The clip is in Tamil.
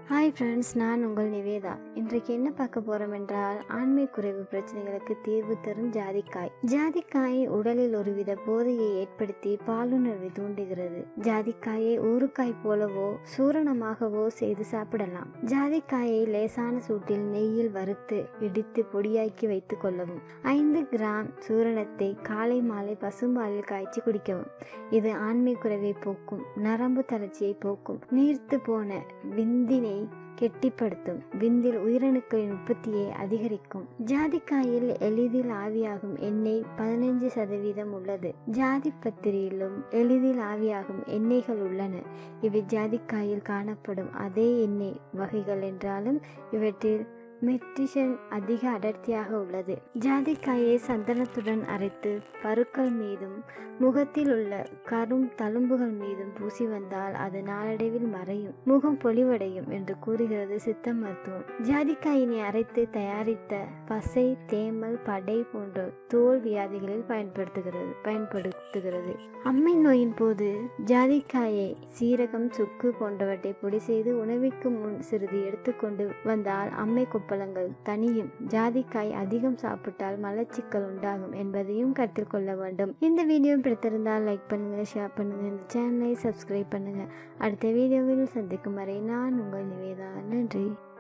ஹாய் ஃப்ரெண்ட்ஸ் நான் உங்கள் நிவேதா இன்றைக்கு என்ன பார்க்க போறோம் என்றால் ஆண்மை குறைவு பிரச்சனைகளுக்கு தீர்வு தரும் ஜாதிக்காய் ஜாதிக்காய் உடலில் ஒருவித போதையை ஏற்படுத்தி பாலுணர்வை தூண்டுகிறது ஜாதிக்காயை ஊறுகாய் போலவோ சூரணமாகவோ செய்து சாப்பிடலாம் ஜாதிக்காயை லேசான சூட்டில் நெய்யில் வறுத்து இடித்து பொடியாக்கி வைத்துக் கொள்ளவும் ஐந்து கிராம் சூரணத்தை காலை மாலை பசும்பாலில் காய்ச்சி குடிக்கவும் இது ஆண்மை குறைவை போக்கும் நரம்பு தளர்ச்சியை போக்கும் நீர்த்து போன விந்தினை கெட்டிப்படுத்தும் விந்தில் உயிரணுக்களின் உற்பத்தியை அதிகரிக்கும் ஜாதிக்காயில் எளிதில் ஆவியாகும் எண்ணெய் பதினைஞ்சு சதவீதம் உள்ளது ஜாதி பத்திரியிலும் எளிதில் ஆவியாகும் எண்ணெய்கள் உள்ளன இவை ஜாதிக்காயில் காணப்படும் அதே எண்ணெய் வகைகள் என்றாலும் இவற்றில் மெட்ரிஷன் அதிக அடர்த்தியாக உள்ளது ஜாதிக்காயை சந்தனத்துடன் அரைத்து பருக்கள் மீதும் முகத்தில் உள்ள கரும் தழும்புகள் மீதும் பூசி வந்தால் அது நாளடைவில் மறையும் முகம் பொலிவடையும் என்று கூறுகிறது சித்த மருத்துவம் ஜாதிக்காயினை அரைத்து தயாரித்த பசை தேமல் படை போன்ற தோல் வியாதிகளில் பயன்படுத்துகிறது பயன்படுத்துகிறது அம்மை நோயின் போது ஜாதிக்காயை சீரகம் சுக்கு போன்றவற்றை பொடி செய்து உணவிற்கு முன் சிறிது எடுத்துக்கொண்டு வந்தால் அம்மை கொப்பளங்கள் தனியும் ஜாதிக்காய் அதிகம் சாப்பிட்டால் மலச்சிக்கல் உண்டாகும் என்பதையும் கருத்தில் கொள்ள வேண்டும் இந்த வீடியோ பிடித்திருந்தால் லைக் பண்ணுங்க ஷேர் பண்ணுங்க இந்த சேனலை சப்ஸ்கிரைப் பண்ணுங்க அடுத்த வீடியோவில் சந்திக்கும் வரை நான் உங்கள் நிவேதா நன்றி